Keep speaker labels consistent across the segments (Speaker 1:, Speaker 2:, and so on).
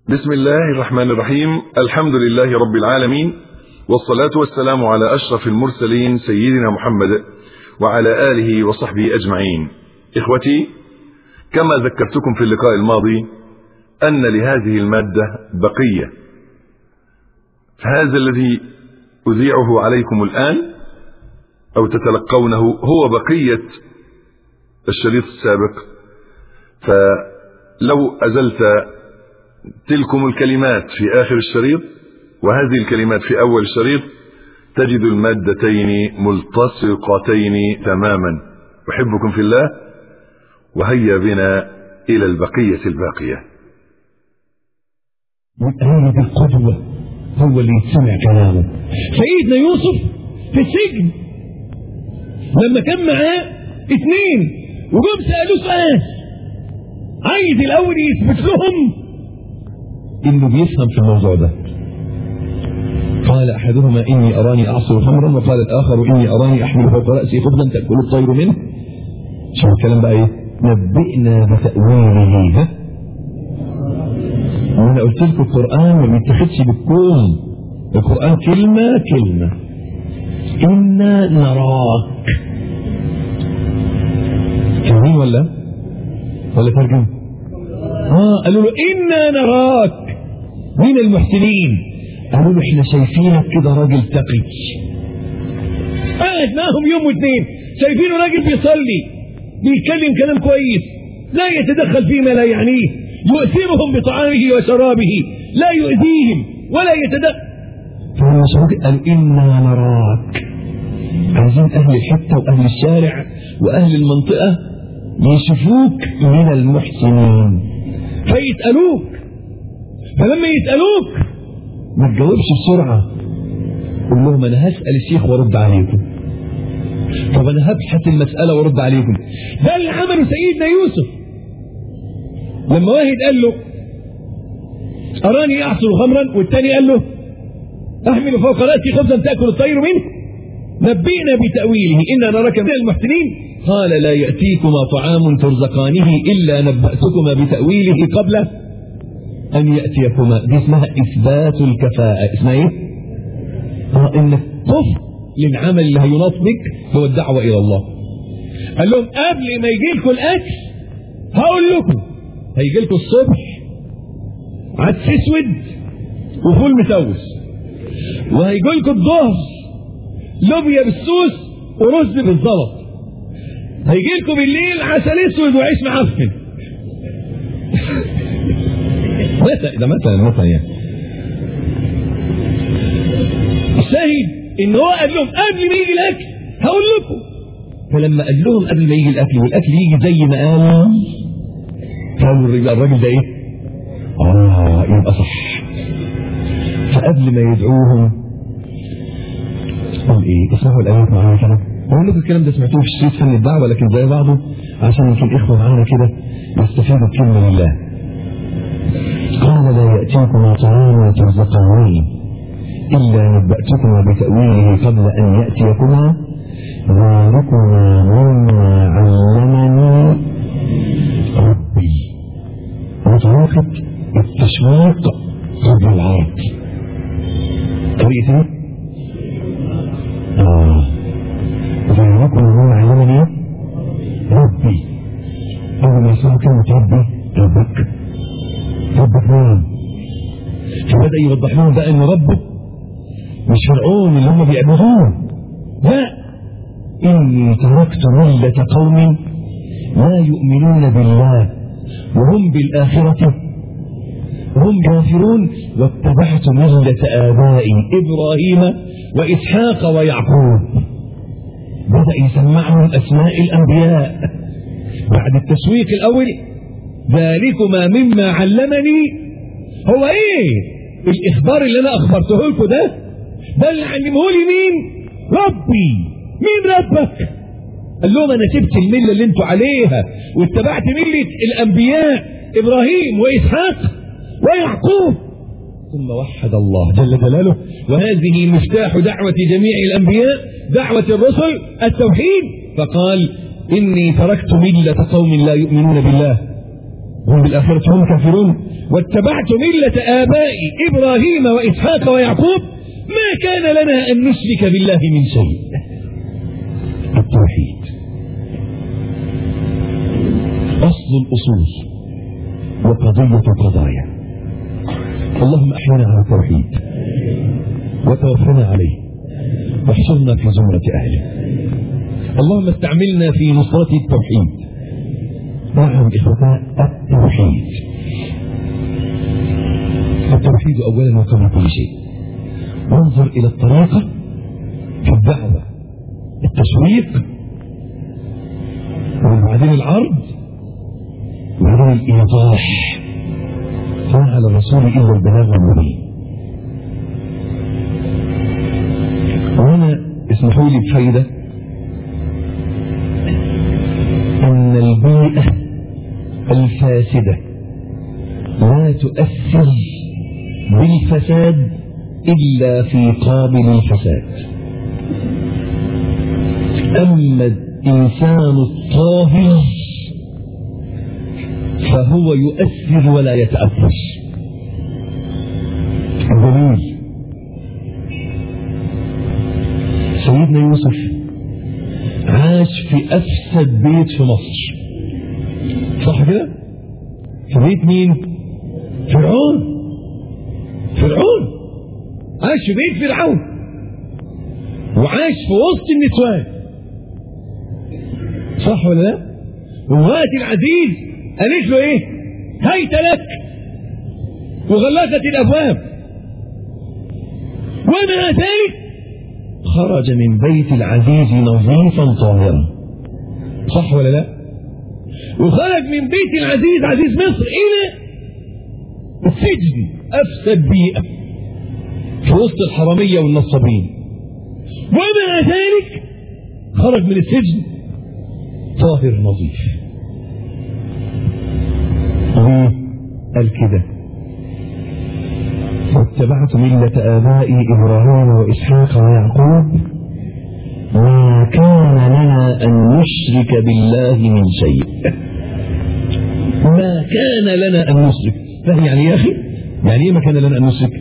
Speaker 1: بسم الله الرحمن الرحيم الحمد لله رب العالمين والصلاة والسلام على أشرف المرسلين سيدنا محمد وعلى آله وصحبه أجمعين إخوتي كما ذكرتكم في اللقاء الماضي أن لهذه المادة بقية فهذا الذي أذيعه عليكم الآن أو تتلقونه هو بقية الشريط السابق فلو أزلت تلكم الكلمات في آخر الشريط وهذه الكلمات في أول الشريط تجد المادتين ملتصقتين تماما أحبكم في الله وهيا بنا إلى البقية الباقية
Speaker 2: هذه القدوة هو اللي يتسمع كلامه سيدنا يوسف في السجن لما كان معاه اثنين وجم سألوه سؤال عايز الأول يثبت لهم إنه بيفهم في الموضوع ده قال أحدهما إني أراني أعصر خمرا وقال الآخر إني أراني أحمل فوق رأسي خبزا تأكل الطير منه شوف الكلام بقى إيه نبئنا بتأويله ها وانا قلت لكم القرآن ما بيتاخدش بالكون القرآن كلمة كلمة إنا نراك فاهمين ولا ولا ترجم اه قالوا له إنا نراك مين المحسنين قالوا له احنا شايفينك كده راجل تقي قاعد معاهم يوم واثنين شايفينه راجل بيصلي بيتكلم كلام كويس لا يتدخل فيما لا يعنيه يؤثرهم بطعامه وشرابه لا يؤذيهم ولا يتدخل فهم شهود قالوا إنا نراك عايزين أهل الحتة وأهل الشارع وأهل المنطقة يشوفوك من المحسنين فيسألوك فلما يسألوك ما تجاوبش بسرعة قول لهم أنا هسأل الشيخ وارد عليكم طب أنا هبحث المسألة وارد عليكم ده اللي عمله سيدنا يوسف لما واحد قال له أراني أعصر خمرا والتاني قال له أحمل فوق رأسي خبزا تأكل الطير منه نبئنا بتأويله إنا نراك من المحسنين قال لا يأتيكما طعام ترزقانه إلا نبأتكما بتأويله قبل أن يأتيكما دي اسمها إثبات الكفاءة اسمها إيه؟ آه إنك كفء للعمل اللي هيناط بك هو الدعوة إلى الله قال لهم قبل ما يجي لكم الأكل هقول لكم هيجي لكم الصبح عدس اسود وفول مسوس وهيجي لكم الظهر لوبيا بالسوس ورز بالزلط هيجي لكم بالليل عسل اسود وعيش معفن مثلا ده مثلا مثلا يعني الشاهد ان هو قال لهم قبل ما يجي الاكل هقول لكم فلما قال لهم قبل ما يجي الاكل والاكل يجي زي ما قال قالوا الراجل الراجل ده ايه اه يبقى صح فقبل ما يدعوهم قال ايه اسمعوا الايات معايا كده بقول لكم الكلام ده سمعتوه في شريط فن الدعوه لكن زي بعضه عشان يمكن اخوه معانا كده يستفيدوا بكلمه لله قال لا ياتيكما طعام ترزقانه الا نباتكما بتاويله قبل ان ياتيكما ذلكما مما علمني ربي وطريقة التشويق قبل العرض طريقة ايه؟ آه ذلكما مما علمني ربي أول ما يسمع كلمة ربي ربك ربك مين؟ فبدأ يوضح لهم بقى إن ربه مش فرعون اللي هم بيعبدوه لا إني تركت ملة قوم لا يؤمنون بالله وهم بالآخرة هم كافرون واتبعت ملة آبائي إبراهيم وإسحاق ويعقوب بدأ يسمعهم أسماء الأنبياء بعد التسويق الأول ذلكما مما علمني هو إيه الإخبار اللي أنا أخبرته لكم ده ده اللي علمه لي مين ربي مين ربك قال لهم انا سبت المله اللي انتوا عليها واتبعت مله الانبياء ابراهيم واسحاق ويعقوب ثم وحد الله جل جلاله وهذه مفتاح دعوه جميع الانبياء دعوه الرسل التوحيد فقال اني تركت مله قوم لا يؤمنون بالله هم بالآخرة هم كافرون واتبعت ملة آبائي إبراهيم وإسحاق ويعقوب ما كان لنا أن نشرك بالله من شيء التوحيد أصل الأصول وقضية القضايا اللهم أحينا على التوحيد وتوفنا عليه واحشرنا في زمرة أهله اللهم استعملنا في نصرة التوحيد نعم إخوتنا التوحيد التوحيد أولا وقبل كل شيء وانظر إلى الطريقة في الدعوة التسويق وبعدين العرض وبعدين الإيضاح ما على الرسول إلا البلاغ المبين وهنا اسمحوا لي بفايدة أن البيئة الفاسدة لا تؤثر بالفساد إلا في قابل الفساد أما الإنسان الطاهر فهو يؤثر ولا يتأثر دليل سيدنا يوسف عاش في أفسد بيت في مصر صح كده؟ في بيت مين؟ فرعون فرعون عاش في بيت فرعون وعاش في وسط النسوان صح ولا لا؟ ووقت العزيز قالت له ايه؟ هيت لك وغلقت الابواب ومع ذلك خرج من بيت العزيز نظيفا طاهرا صح ولا لا وخرج من بيت العزيز عزيز مصر الى السجن افسد بيئه في وسط الحراميه والنصابين ومع ذلك خرج من السجن طاهر نظيف ليه قال كده واتبعت ملة آبائي إبراهيم وإسحاق ويعقوب ما كان لنا أن نشرك بالله من شيء ما كان لنا أن نشرك فهي يعني يا أخي يعني إيه ما كان لنا أن نشرك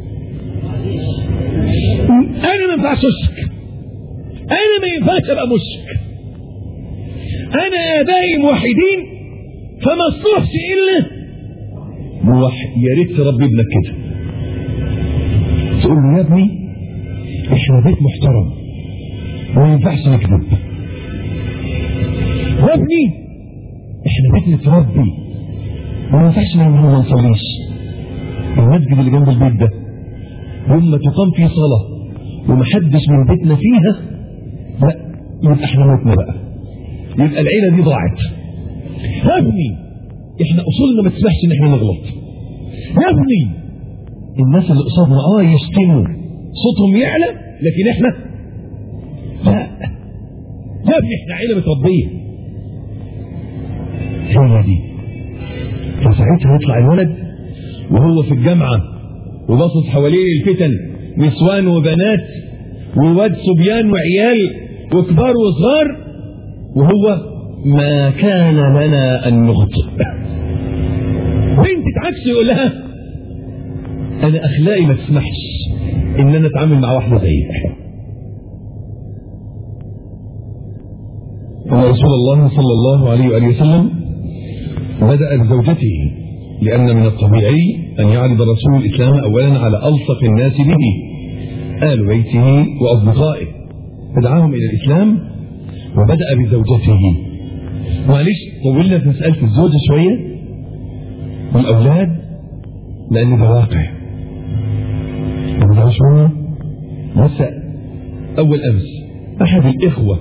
Speaker 2: أنا ما ينفعش أشرك أنا ما ينفعش أبقى مشرك أنا آبائي موحدين فما اصلحش إلا موحد يا ريت تربي ابنك كده تقول له يا ابني احنا بيت محترم وما ينفعش نكذب يا ابني احنا بيت متربي وما ينفعش ما نصليش المسجد اللي جنب البيت ده يوم ما تقام فيه صلاة ومحدش من بيتنا فيها لا يبقى احنا متنا بقى يبقى العيلة دي ضاعت يا ابني احنا اصولنا ما تسمحش ان احنا نغلط يا ابني الناس اللي قصادنا اه يشتموا صوتهم يعلى لكن احنا لا يا ابني احنا عيله متربيه هي دي فساعتها يطلع الولد وهو في الجامعه وباصص حواليه الفتن نسوان وبنات وواد صبيان وعيال وكبار وصغار وهو ما كان لنا ان نخطئ بنت تعكس يقول لها انا اخلاقي ما تسمحش ان انا اتعامل مع واحده زيك ان رسول الله صلى الله عليه واله وسلم بدا بزوجته لان من الطبيعي ان يعرض الرسول الاسلام اولا على الصق الناس به ال بيته واصدقائه فدعاهم الى الاسلام وبدا بزوجته معلش طولنا في مساله الزوجه شويه والاولاد لان ده واقع شوية بس أول أمس أحد الإخوة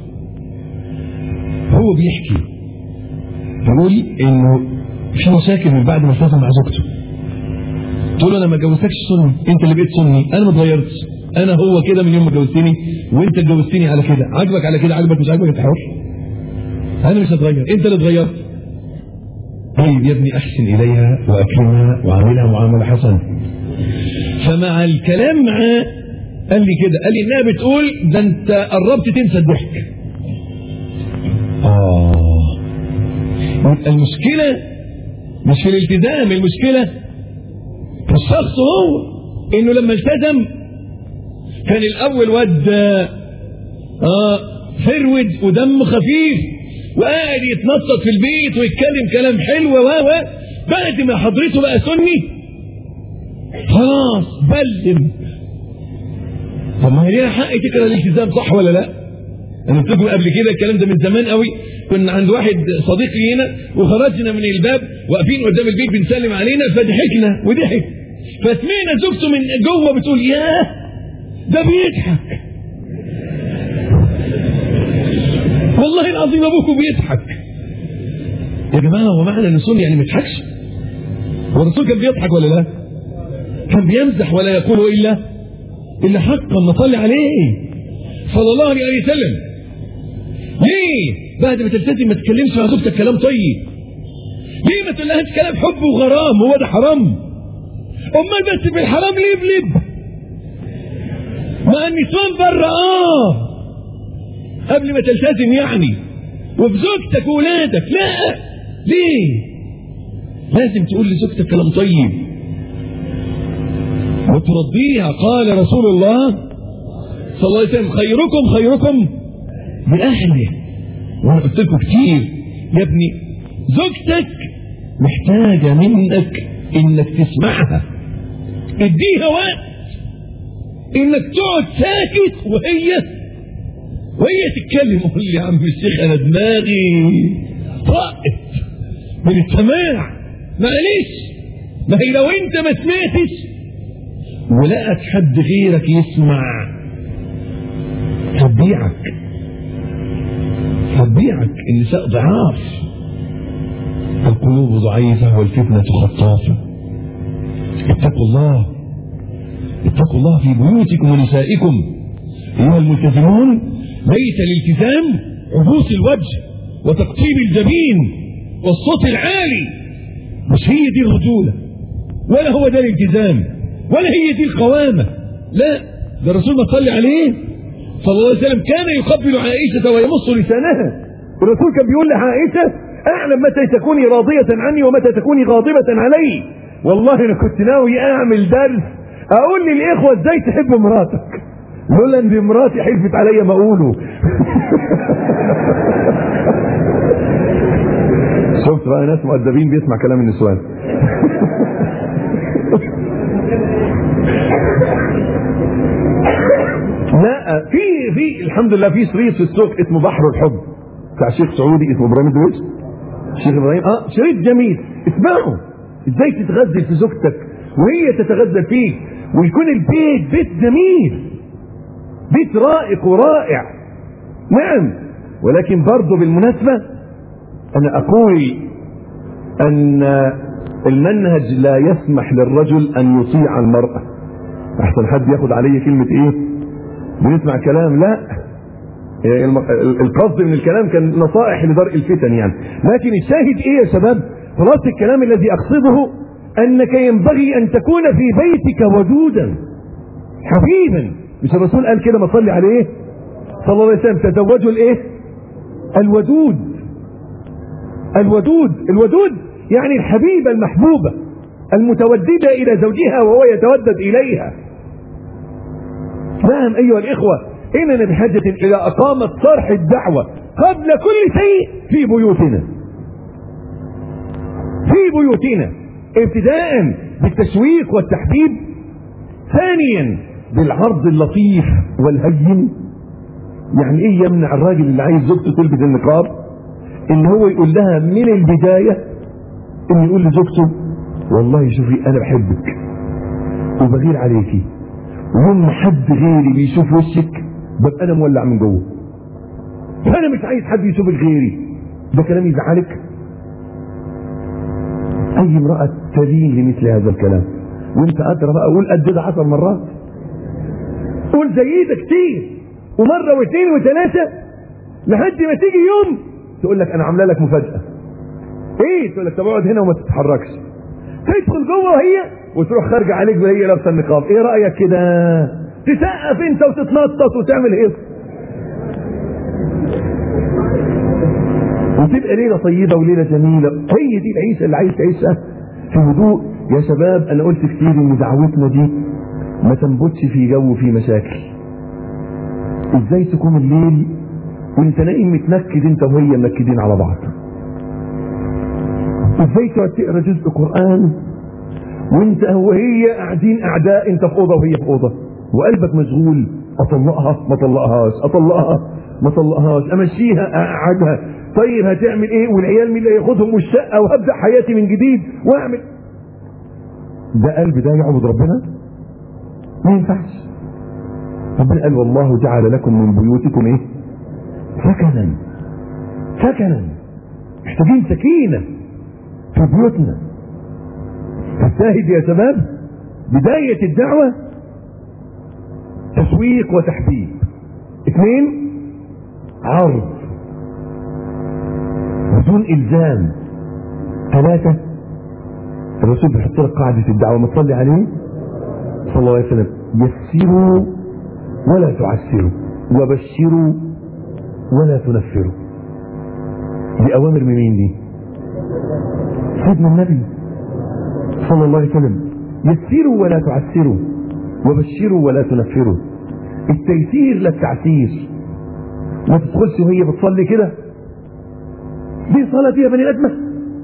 Speaker 2: هو بيحكي بيقول إنه في مشاكل من بعد ما التزم مع زوجته تقول له أنا ما جوزتكش سني أنت اللي بقيت سني أنا ما اتغيرتش أنا هو كده من يوم ما جوزتني وأنت اتجوزتني على كده عاجبك على كده عاجبك مش عاجبك أنت حر أنا مش هتغير أنت اللي اتغيرت طيب يا ابني أحسن إليها وأكرمها وعاملها معاملة حسنة فمع الكلام معاه قال لي كده قال لي انها بتقول ده انت قربت تنسى الضحك اه يبقى المشكله مش في الالتزام المشكلة في الشخص هو انه لما التزم كان الاول واد اه فرود ودم خفيف وقاعد يتنطط في البيت ويتكلم كلام حلو و و بعد ما حضرته بقى سني خلاص بلم طب ما هي ليها حق تكره الالتزام صح ولا لا؟ انا قلت لكم قبل كده الكلام ده من زمان قوي كنا عند واحد صديق لينا وخرجنا من الباب واقفين قدام البيت بنسلم علينا فضحكنا وضحك فسمعنا زوجته من جوه بتقول ياه ده بيضحك والله العظيم ابوكم بيضحك يا جماعه هو معنى ان الرسول يعني ما يضحكش هو الرسول كان بيضحك ولا لا؟ كان بيمزح ولا يقول الا الا حقا نصلي عليه صلى الله عليه وسلم ليه بعد ما تلتزم ما تتكلمش مع زوجتك كلام طيب ليه ما تقولهاش كلام حب وغرام هو ده حرام امال بس في الحرام ليه بلب مع النسوان بره اه قبل ما تلتزم يعني وفي زوجتك وولادك لا ليه لازم تقول لزوجتك كلام طيب وترضيها قال رسول الله صلى الله عليه وسلم خيركم خيركم لأهله وأنا قلت لكم كتير يا ابني زوجتك محتاجة منك إنك تسمعها اديها وقت إنك تقعد ساكت وهي وهي تتكلم قول لي يا عم الشيخ أنا دماغي طقت من السماع معلش ما هي لو أنت ما سمعتش ولقت حد غيرك يسمع هتبيعك هتبيعك النساء ضعاف القلوب ضعيفة والفتنة خطافة اتقوا الله اتقوا الله في بيوتكم ونسائكم أيها الملتزمون ليس الالتزام عبوس الوجه وتقطيب الجبين والصوت العالي مش هي دي الرجولة ولا هو ده الالتزام ولا هي دي القوامة لا ده الرسول ما صلي عليه صلى الله عليه وسلم كان يقبل عائشة ويمص لسانها الرسول كان بيقول لعائشة أعلم متى تكوني راضية عني ومتى تكوني غاضبة علي والله أنا كنت ناوي أعمل درس أقول للإخوة إزاي تحب مراتك لولا إن مراتي حلفت عليا ما أقوله شفت بقى ناس مؤدبين بيسمع كلام النسوان لا في في الحمد لله في شريط في السوق اسمه بحر الحب بتاع شيخ سعودي اسمه ابراهيم الدويش شيخ ابراهيم اه شريط جميل اسمعه ازاي تتغزل في زوجتك وهي تتغزل فيك ويكون البيت بيت جميل بيت رائق ورائع نعم ولكن برضه بالمناسبة أنا أقول أن المنهج لا يسمح للرجل أن يطيع المرأة أحسن حد ياخد علي كلمة إيه بنسمع كلام لا القصد من الكلام كان نصائح لدرء الفتن يعني لكن الشاهد ايه يا شباب خلاص الكلام الذي اقصده انك ينبغي ان تكون في بيتك ودودا حبيبا مش الرسول قال كده ما صلي عليه صلى الله عليه وسلم تزوجوا الايه الودود الودود الودود يعني الحبيبة المحبوبة المتوددة إلى زوجها وهو يتودد إليها نعم أيها الإخوة إننا بحاجة إلى أقامة صرح الدعوة قبل كل شيء في بيوتنا في بيوتنا ابتداء بالتشويق والتحبيب ثانيا بالعرض اللطيف والهين يعني ايه يمنع الراجل اللي عايز زوجته تلبس النقاب ان هو يقول لها من البداية ان يقول لزوجته والله شوفي انا بحبك وبغير عليكي ويوم ما حد غيري بيشوف وشك ببقى انا مولع من جوه فانا مش عايز حد يشوفك غيري ده كلام يزعلك اي امرأة تلين لمثل هذا الكلام وانت ادرى بقى قول قد ده عشر مرات قول زي ده كتير ومرة واثنين وثلاثة لحد ما تيجي يوم تقول لك انا عامله لك مفاجأة ايه تقول لك طب اقعد هنا وما تتحركش تدخل جوه وهي وتروح خارجه عليك وهي لابسه النقاب ايه رايك كده تسقف انت وتتنطط وتعمل ايه وتبقى ليله طيبه وليله جميله هي دي العيشه اللي عايز تعيشها في هدوء يا شباب انا قلت كتير ان دعوتنا دي ما تنبتش في جو فيه مشاكل ازاي تكون الليل وانت نايم متنكد انت وهي منكدين على بعض ازاي تقعد تقرا جزء قران وانت وهي قاعدين اعداء انت في اوضه وهي في اوضه وقلبك مشغول اطلقها ما اطلقهاش اطلقها ما اطلقهاش امشيها اقعدها طيب هتعمل ايه والعيال مين اللي هياخدهم والشقه وهبدا حياتي من جديد واعمل ده قلب ده يعبد ربنا ما ينفعش ربنا قال والله جعل لكم من بيوتكم ايه سكنا سكنا محتاجين سكينه في بيوتنا الشاهد يا شباب بداية الدعوة تسويق وتحبيب اثنين عرض بدون الزام ثلاثة الرسول بيحط لك قاعدة الدعوة ما تصلي عليه صلى الله عليه وسلم يسروا ولا تعسروا وبشروا ولا تنفروا دي أوامر من مين دي؟ سيدنا النبي صلى الله عليه وسلم يسروا ولا تعسروا وبشروا ولا تنفروا التيسير لا التعسير ما تدخلش وهي بتصلي كده دي صلاة فيها بني ادمه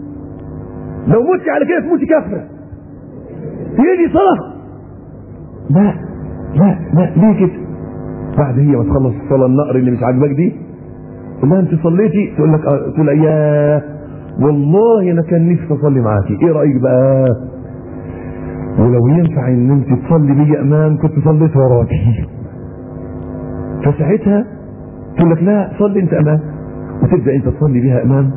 Speaker 2: لو مت على كده تموتي كافرة هي دي صلاة لا لا لا ليه كده بعد هي ما تخلص الصلاة النقر اللي مش عاجباك دي تقول لها انت صليتي تقول لك اه تقول اياه والله انا كان نفسي اصلي معاكي ايه رايك بقى ولو ينفع ان انت تصلي بي امام كنت صليت وراكي فساعتها تقول لك لا صلي انت امام وتبدا انت تصلي بيها امام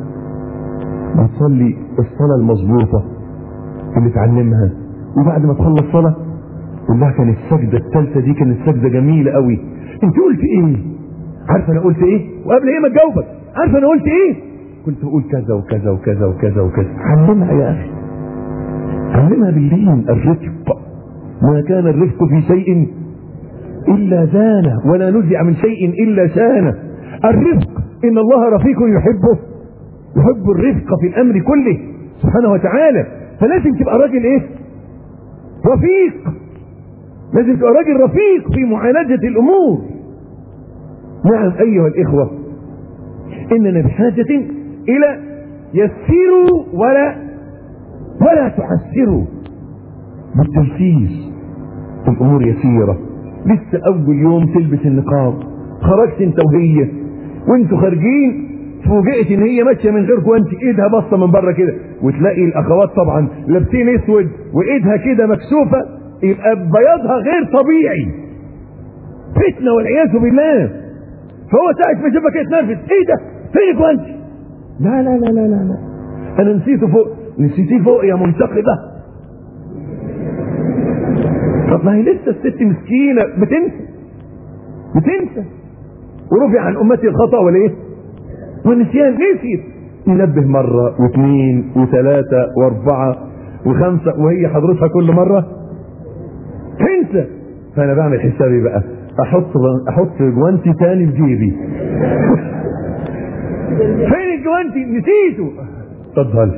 Speaker 2: وتصلي الصلاه المظبوطه اللي تعلمها وبعد ما تخلص صلاه تقول لها كان السجده الثالثه دي كانت سجده جميله قوي انت قلت ايه عارفه انا قلت ايه وقبل ايه ما تجاوبك عارفه انا قلت ايه كنت بقول كذا وكذا وكذا وكذا وكذا علمها يا اخي علمها باللين الرفق ما كان الرفق في شيء الا زانه ولا نزع من شيء الا شانه الرفق ان الله رفيق يحبه يحب الرفق في الامر كله سبحانه وتعالى فلازم تبقى راجل ايه رفيق لازم تبقى راجل رفيق في معالجه الامور نعم ايها الاخوه اننا بحاجه الى يسروا ولا ولا تعسروا بالتيسير الامور يسيره لسه اول يوم تلبس النقاب خرجت انت وهي وانتوا خارجين فوجئت ان هي ماشيه من غيركم وانت ايدها باصه من بره كده وتلاقي الاخوات طبعا لابسين اسود وايدها كده مكسوفه يبقى بياضها غير طبيعي فتنه والعياذ بالله فهو ساعه ما شافك يتنرفز ايه ده فينك وانت لا لا لا لا لا, لا. انا نسيته فوق نسيتيه فوق يا منتقبه طب ما هي لسه الست مسكينه بتنسى بتنسى ورفع عن امتي الخطا ولا ايه؟ والنسيان نسيت ينبه مرة واثنين وثلاثة واربعة وخمسة وهي حضرتها كل مرة تنسى فانا بعمل حسابي بقى احط احط جوانتي تاني في جيبي فين الجوانتي نسيته اتفضل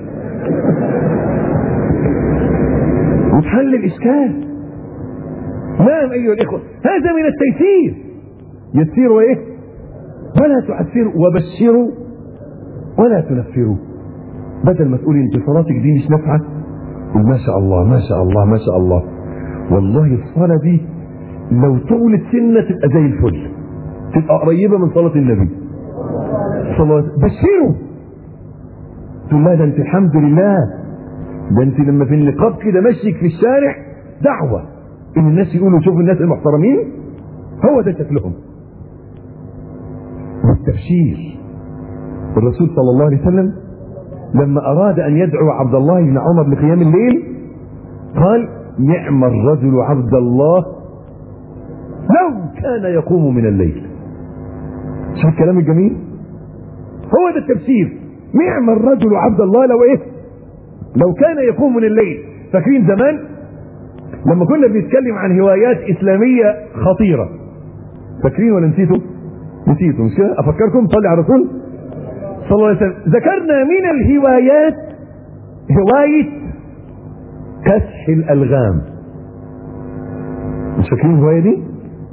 Speaker 2: وتحل الاشكال نعم ايها الاخوه هذا من التيسير يسيروا ايه ولا تعسروا وبشروا ولا تنفروا بدل ما تقولي انت صلاتك دي مش نافعه قول ما شاء الله ما شاء الله ما شاء الله والله الصلاه دي لو طولت سنه تبقى زي الفل تبقى قريبه من صلاه النبي صلى الله عليه وسلم بشروا تقول لا ده انت الحمد لله ده انت لما في النقاب كده مشيك في الشارع دعوه ان الناس يقولوا شوفوا الناس المحترمين هو ده شكلهم والتبشير الرسول صلى الله عليه وسلم لما اراد ان يدعو عبد الله بن عمر لقيام الليل قال نعم الرجل عبد الله لو كان يقوم من الليل شوف الكلام الجميل هو ده التفسير نعم الرجل عبد الله لو ايه لو كان يقوم من الليل فاكرين زمان لما كنا بنتكلم عن هوايات اسلاميه خطيره فاكرين ولا نسيتوا نسيتوا مش كده افكركم صلي على الرسول صلى الله عليه وسلم ذكرنا من الهوايات هواية كسح الألغام مش فاكرين الهواية دي؟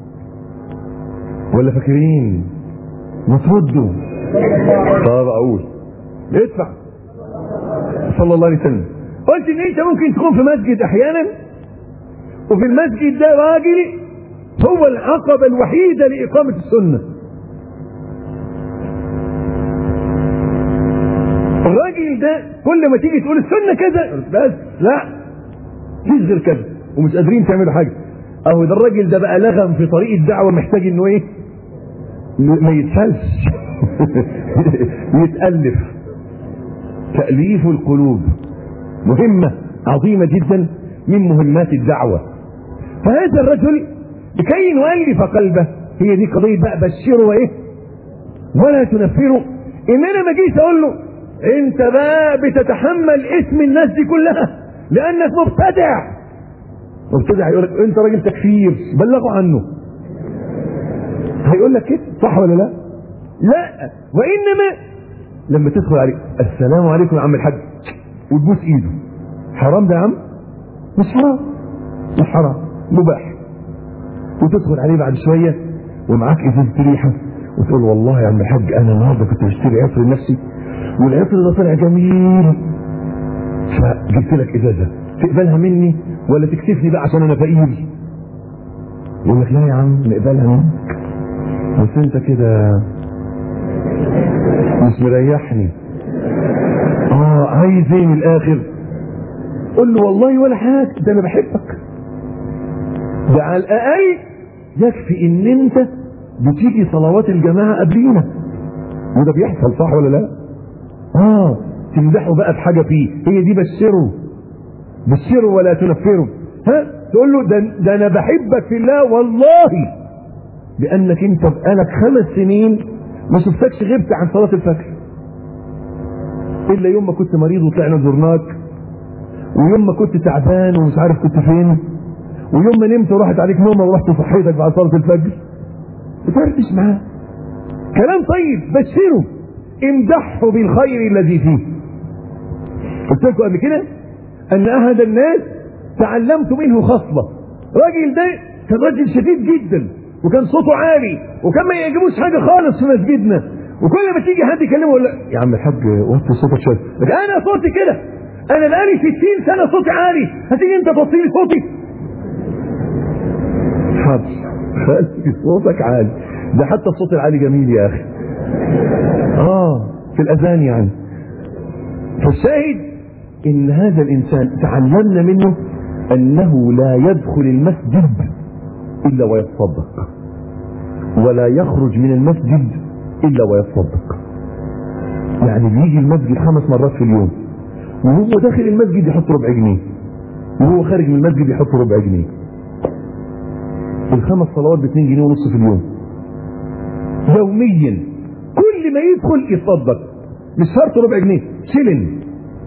Speaker 2: ولا فاكرين؟ ما تردوا طب أقول ادفع صلى الله عليه وسلم قلت ان انت ممكن تكون في مسجد احيانا وفي المسجد ده راجل هو العقبة الوحيدة لإقامة السنة الراجل ده كل ما تيجي تقول السنة كذا بس لا مفيش غير كذا ومش قادرين تعملوا حاجة اهو ده الراجل ده بقى لغم في طريق الدعوة محتاج انه ايه ما يتسلش يتألف تأليف القلوب مهمة عظيمة جدا من مهمات الدعوة فهذا الرجل لكي نؤلف قلبه هي دي قضية بقى بشره وايه ولا تنفره ان انا ما جيت اقول له انت بقى بتتحمل اسم الناس دي كلها لانك مبتدع مبتدع يقول لك انت راجل تكفير بلغوا عنه هيقول لك كده صح ولا لا لا وانما لما تدخل عليه السلام عليكم يا عم الحاج وتبوس ايده حرام ده يا عم مش حرام مش حرام مباح وتدخل عليه بعد شويه ومعاك ازازه ريحه وتقول والله يا عم الحاج انا النهارده كنت بشتري عطر لنفسي والعطر ده طلع جميل فجبت لك ازازه تقبلها مني ولا تكسفني بقى عشان انا فقير يقول لك لا يا عم نقبلها منك بس انت كده مش مريحني اه عايز ايه من الاخر قول له والله ولا حاجه ده انا بحبك ده على الاقل يكفي ان انت بتيجي صلوات الجماعه قبلينا وده بيحصل صح ولا لا اه تمدحه بقى بحاجه فيه هي دي بشره بشره ولا تنفره ها تقول له ده, ده انا بحبك في الله والله لانك انت بقالك خمس سنين ما شفتكش غبت عن صلاه الفجر الا يوم ما كنت مريض وطلعنا زرناك ويوم ما كنت تعبان ومش عارف كنت فين ويوم ما نمت وراحت عليك نومه ورحت صحيتك بعد صلاه الفجر ما تعرفش معاه كلام طيب بشره امدحه بالخير الذي فيه قلت لكم قبل كده ان احد الناس تعلمت منه خصله راجل ده كان راجل شديد جدا وكان صوته عالي وكان ما يعجبوش حاجه خالص في مسجدنا وكل ما تيجي حد يكلمه يقول لا يا عم الحاج وطي صوتك شويه لكن انا صوتي كده انا بقالي 60 سنه صوتي عالي هتيجي انت توطي لي صوتي حاضر خلي صوتك عالي ده حتى الصوت العالي جميل يا اخي اه في الاذان يعني فالشاهد ان هذا الانسان تعلمنا منه انه لا يدخل المسجد الا ويتصدق ولا يخرج من المسجد الا ويتصدق يعني بيجي المسجد خمس مرات في اليوم وهو داخل المسجد يحط ربع جنيه وهو خارج من المسجد يحط ربع جنيه الخمس صلوات ب 2 جنيه ونص في اليوم يوميا كل ما يدخل يتصدق مش شرط ربع جنيه شلن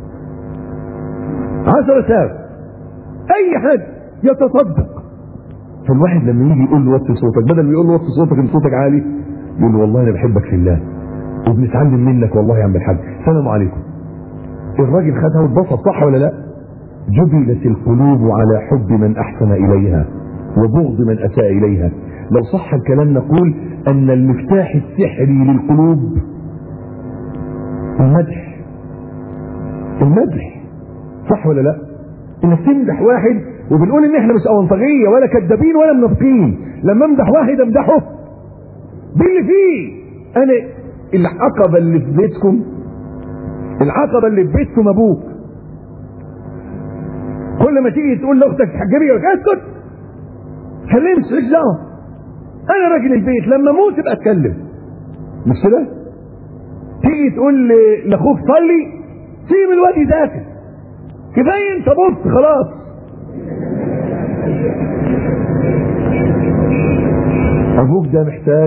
Speaker 2: عشرة ساعة اي حد يتصدق فالواحد لما يجي يقول له وطي صوتك بدل ما يقول له وطي صوتك ان صوتك عالي يقول له والله انا بحبك في الله وبنتعلم منك والله يا عم الحاج السلام عليكم الراجل خدها واتبسط صح ولا لا جبلت القلوب على حب من احسن اليها وبغض من اساء اليها لو صح الكلام نقول ان المفتاح السحري للقلوب المدح المدح صح ولا لا انك تمدح واحد وبنقول ان احنا مش اونطاجيه ولا كذابين ولا منافقين لما امدح واحد امدحه باللي فيه انا العقبه اللي في بيتكم العقبه اللي في بيتكم ابوك كل ما تيجي تقول لاختك تحجبي يقول اسكت كلمش مالكش دعوه انا راجل البيت لما اموت ابقى اتكلم مش كده تيجي تقول لاخوك صلي سيب الواد يذاكر كفايه انت بص خلاص ابوك ده محتاج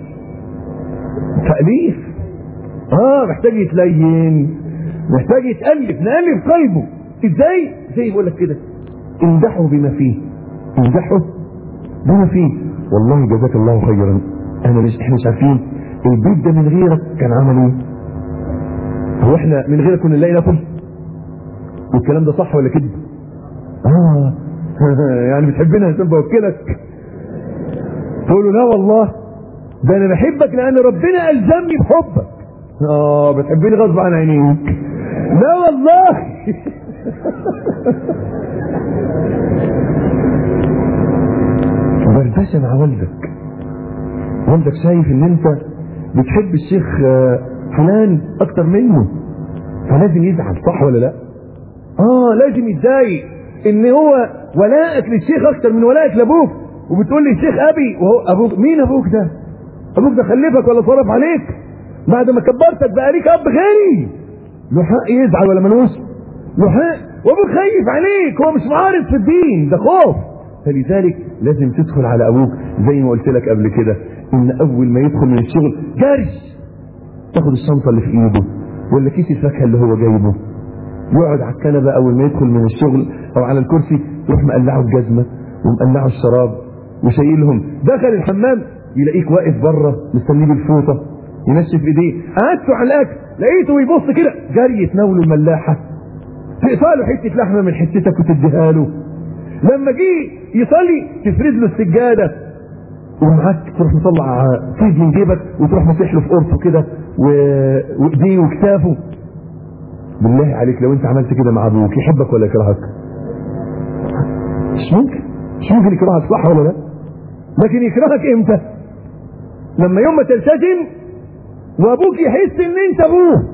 Speaker 2: تأليف اه محتاج يتلين محتاج يتألف نألف قلبه ازاي زي بقول لك كده امدحه بما فيه امدحه بما فيه والله جزاك الله خيرا انا مش احنا مش عارفين البيت ده من غيرك كان عمل ايه هو احنا من غيرك كنا نلاقي ناكل والكلام ده صح ولا كده اه يعني بتحبنا عشان بوكلك تقول له لا والله ده انا بحبك لان ربنا الزمني بحبك اه بتحبني غصب عن عينيك لا والله دردشه مع والدك والدك شايف ان انت بتحب الشيخ فلان اكتر منه فلازم يزعل صح ولا لا اه لازم يتضايق ان هو ولائك للشيخ اكتر من ولائك لابوك وبتقول لي الشيخ ابي وهو ابوك مين ابوك ده ابوك ده خلفك ولا صرف عليك بعد ما كبرتك بقى ليك اب غني له حق يزعل ولا ملوش له حق وابوك خايف عليك هو مش معارض في الدين ده خوف فلذلك لازم تدخل على ابوك زي ما قلت لك قبل كده ان اول ما يدخل من الشغل جري تاخد الشنطه اللي في ايده ولا كيس الفاكهه اللي هو جايبه يقعد على الكنبه اول ما يدخل من الشغل او على الكرسي يروح مقلعه الجزمه ومقلعه الشراب وشايلهم دخل الحمام يلاقيك واقف بره مستنيه بالفوطه ينشف ايديه قعدته على الاكل لقيته يبص كده جري تناوله الملاحه تقطع له حته لحمه من حتتك وتديها له لما جه يصلي تفرد له السجاده ومعاك تروح مطلع سيد من جيبك وتروح مصيح له في قرصه كده و... وايديه وكتافه بالله عليك لو انت عملت كده مع ابوك يحبك ولا يكرهك مش ممكن مش ممكن يكرهك صح ولا لا لكن يكرهك امتى لما يوم ما تلتزم وابوك يحس ان انت ابوه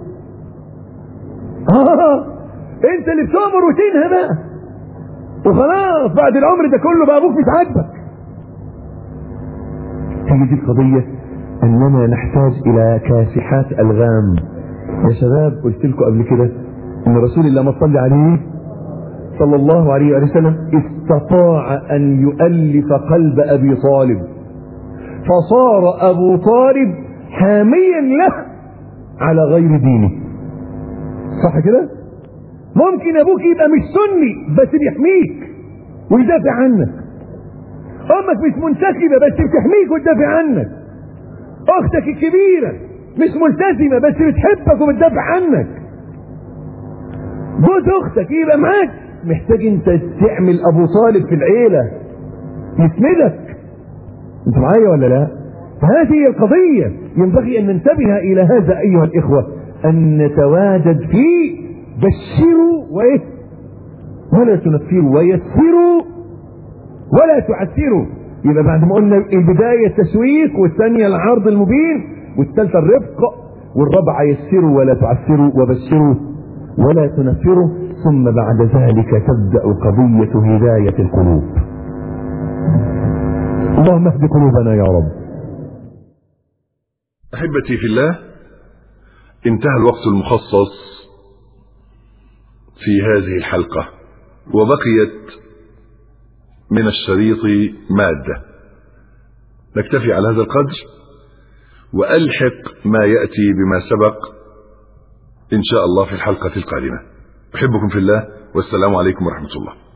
Speaker 2: اه انت اللي بتؤمر وتنهى بقى وخلاص بعد العمر ده كله بقى ابوك مش عاجبك هي دي القضية اننا نحتاج الى كاسحات الغام يا شباب قلت لكم قبل كده ان رسول الله ما صلى عليه صلى الله عليه وسلم استطاع ان يؤلف قلب ابي طالب فصار ابو طالب حاميا له على غير دينه صح كده ممكن ابوك يبقى مش سني بس بيحميك ويدافع عنك امك مش منتسبه بس بتحميك وتدافع عنك اختك الكبيره مش ملتزمه بس بتحبك وبتدافع عنك جوز اختك يبقى معاك محتاج انت تعمل ابو طالب في العيله يسندك انت معايا ولا لا هذه هي القضيه ينبغي ان ننتبه الى هذا ايها الاخوه ان نتواجد في بشروا وايه ولا تنفروا ويسروا ولا تعسروا يبقى بعد ما قلنا البدايه التسويق والثانيه العرض المبين والثالثه الرفق والرابعه يسروا ولا تعسروا وبشروا ولا تنفروا ثم بعد ذلك تبدا قضيه هدايه القلوب اللهم اهد قلوبنا يا رب
Speaker 1: احبتي في الله انتهى الوقت المخصص في هذه الحلقه وبقيت من الشريط ماده نكتفي على هذا القدر والحق ما ياتي بما سبق ان شاء الله في الحلقه القادمه احبكم في الله والسلام عليكم ورحمه الله